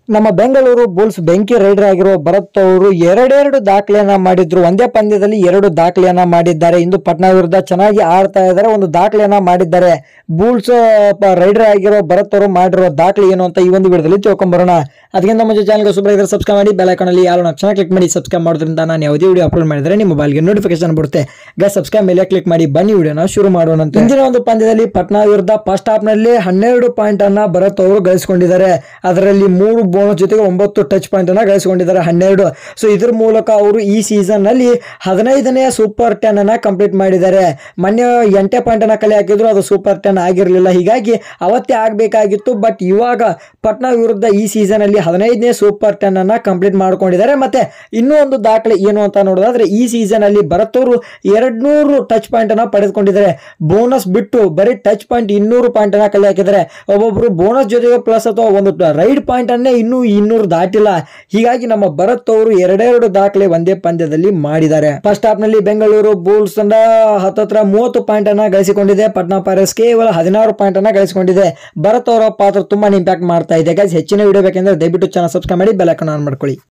ನಮ್ಮ ಬೆಂಗಳೂರು ಬುಲ್ಸ್ ಬೆಂಕಿ ರೈಡರ್ ಆಗಿರುವ ಭರತ್ ಅವರು ಎರಡೆರಡು ದಾಖಲೆಯನ್ನ ಮಾಡಿದ್ರು ಒಂದೇ ಪಂದ್ಯದಲ್ಲಿ ಎರಡು ದಾಖಲೆಯನ್ನ ಮಾಡಿದ್ದಾರೆ ಇಂದು ಪಟ್ನಾ ವಿರುದ್ಧ ಚೆನ್ನಾಗಿ ಆಡ್ತಾ ಇದ್ದಾರೆ ಒಂದು ದಾಖಲೆಯನ್ನ ಮಾಡಿದ್ದಾರೆ ಬುಲ್ಸ್ ರೈಡರ್ ಆಗಿರೋ ಭರತ್ ಅವರು ಮಾಡಿರೋ ದಾಖಲೆ ಏನು ಅಂತ ಈ ಒಂದು ವಿಡಿಯೋದಲ್ಲಿ ತಿಳ್ಕೊಂಬರೋಣ ಅದಕ್ಕಿಂತ ಮುಂಚೆ ಚಾನಲ್ಗೆ ಸುಬ್ರ ಇದ್ರೆ ಸಬ್ಸ್ಕ್ರೈಬ್ ಮಾಡಿ ಬೆಲ್ ಐಕಾನ್ ಅಲ್ಲಿ ಯಾರು ಕ್ಷಣ ಕ್ಲಿಕ್ ಮಾಡಿ ಸಬ್ಸ್ಕ್ರೈಬ್ ಮಾಡೋದ್ರಿಂದ ನಾನು ಯಾವುದೇ ವಿಡಿಯೋ ಅಪ್ಲೋಡ್ ಮಾಡಿದ್ರೆ ನಿಮ್ಮ ಮೊಬೈಲ್ಗೆ ನೋಟಿಫಿಕೇಶನ್ ಬರುತ್ತೆ ಗ ಸಬ್ಸ್ಕ್ರೈಬ್ ಮೇಲೆ ಕ್ಲಿಕ್ ಮಾಡಿ ಬನ್ನಿ ವಿಡಿಯೋನ ಶುರು ಮಾಡೋಣ ಅಂತ ಇಂದಿನ ಒಂದು ಪಂದ್ಯದಲ್ಲಿ ಪಟ್ನಾ ವಿರುದ್ಧ ಫಸ್ಟ್ ಹಾಫ್ ನಲ್ಲಿ ಹನ್ನೆರಡು ಪಾಯಿಂಟ್ ಅನ್ನ ಭರತ್ ಅವರು ಗಳಿಸಿಕೊಂಡಿದ್ದಾರೆ ಅದರಲ್ಲಿ ಮೂರು ಬೋನಸ್ ಜೊತೆಗೆ ಒಂಬತ್ತು ಟಚ್ ಪಾಯಿಂಟ್ ಅನ್ನ ಗಳಿಸಿಕೊಂಡಿದ್ದಾರೆ ಹನ್ನೆರಡು ಸೊ ಇದ್ರ ಮೂಲಕ ಅವರು ಈ ಸೀಸನ್ ನಲ್ಲಿ ಹದಿನೈದನೇ ಸೂಪರ್ ಟೆನ್ ಅನ್ನ ಕಂಪ್ಲೀಟ್ ಮಾಡಿದ್ದಾರೆ ಮೊನ್ನೆ ಎಂಟೇ ಪಾಯಿಂಟ್ ಅನ್ನ ಕಲೆ ಹಾಕಿದ್ರು ಅದು ಸೂಪರ್ ಟೆನ್ ಆಗಿರಲಿಲ್ಲ ಹೀಗಾಗಿ ಅವತ್ತೇ ಆಗಬೇಕಾಗಿತ್ತು ಬಟ್ ಇವಾಗ ಪಟ್ನಾ ವಿರುದ್ಧ ಈ ಸೀಸನ್ ಅಲ್ಲಿ ಹದಿನೈದನೇ ಸೂಪರ್ ಟೆನ್ ಅನ್ನ ಕಂಪ್ಲೀಟ್ ಮಾಡ್ಕೊಂಡಿದ್ದಾರೆ ಮತ್ತೆ ಇನ್ನೂ ಒಂದು ದಾಖಲೆ ಏನು ಅಂತ ನೋಡೋದಾದ್ರೆ ಈ ಸೀಸನ್ ಅಲ್ಲಿ ಭರತ್ ಅವರು ಎರಡ್ ನೂರು ಟಚ್ ಪಾಯಿಂಟ್ ಅನ್ನ ಪಡೆದುಕೊಂಡಿದ್ದಾರೆ ಬೋನಸ್ ಬಿಟ್ಟು ಬರೀ ಟಚ್ ಪಾಯಿಂಟ್ ಇನ್ನೂರು ಪಾಯಿಂಟ್ ಅನ್ನ ಕಲೆ ಹಾಕಿದ್ದಾರೆ ಒಬ್ಬೊಬ್ರು ಬೋನಸ್ ಜೊತೆಗೆ ಪ್ಲಸ್ ಅಥವಾ ಒಂದು ರೈಡ್ ಪಾಯಿಂಟ್ ಅನ್ನೇ ಇನ್ನೂ ಇನ್ನೂರು ದಾಟಿಲ್ಲ ಹೀಗಾಗಿ ನಮ್ಮ ಭರತ್ ಅವರು ಎರಡೆರಡು ದಾಖಲೆ ಒಂದೇ ಪಂದ್ಯದಲ್ಲಿ ಮಾಡಿದ್ದಾರೆ ಫಸ್ಟ್ ಹಾಫ್ ನಲ್ಲಿ ಬೆಂಗಳೂರು ಬುಲ್ಸ್ ತಂಡ ಹತ್ತತ್ರ ಮೂವತ್ತು ಪಾಯಿಂಟ್ ಅನ್ನ ಗಳಿಸಿಕೊಂಡಿದೆ ಪಟ್ನಾ ಪೈರೇಟ್ಸ್ ಕೇವಲ ಹದಿನಾರು ಪಾಯಿಂಟ್ ಅನ್ನ ಗಳಿಸಿಕೊಂಡಿದೆ ಭರತ್ ಅವರ ಪಾತ್ರ ತುಂಬಾ ಇಂಪ್ಯಾಕ್ಟ್ ಮಾಡ್ತಾ ಇದೆ ಗೈಸ್ ಹೆಚ್ಚಿನ ವಿಡಿಯೋ ಬೇಕೆಂದ್ರೆ ದಯವಿಟ್ಟು ಚಾನಲ್ ಸಬ್ಸ್ಕ್ರೈಬ್ ಮಾಡಿ ಬೆಲ್ ಐಕಾನ್ ಆನ್ ಮಾಡ್ಕೊಳ್ಳಿ